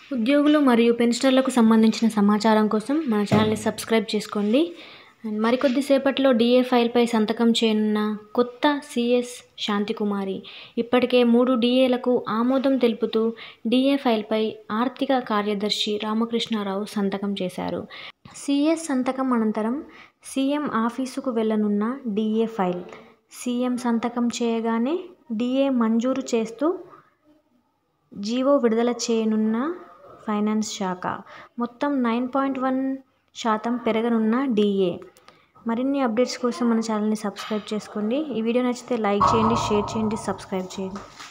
ఉద్యోగులు మరియు పెన్షనర్లకు సంబంధించిన సమాచారం కోసం మన ఛానల్ని సబ్స్క్రైబ్ చేసుకోండి అండ్ మరికొద్ది సేపట్లో డిఏ ఫైల్పై సంతకం చేయనున్న కొత్త సిఎస్ శాంతికుమారి ఇప్పటికే మూడు డిఏలకు ఆమోదం తెలుపుతూ డిఏ ఫైల్పై ఆర్థిక కార్యదర్శి రామకృష్ణారావు సంతకం చేశారు సిఎస్ సంతకం అనంతరం సీఎం ఆఫీసుకు వెళ్లనున్న డిఏ ఫైల్ సీఎం సంతకం చేయగానే డిఏ మంజూరు చేస్తూ జీవో విడుదల చేయనున్న ఫైనాన్స్ శాఖ మొత్తం నైన్ పాయింట్ వన్ శాతం పెరగనున్న డిఏ మరిన్ని అప్డేట్స్ కోసం మన ఛానల్ని సబ్స్క్రైబ్ చేసుకోండి ఈ వీడియో నచ్చితే లైక్ చేయండి షేర్ చేయండి సబ్స్క్రైబ్ చేయండి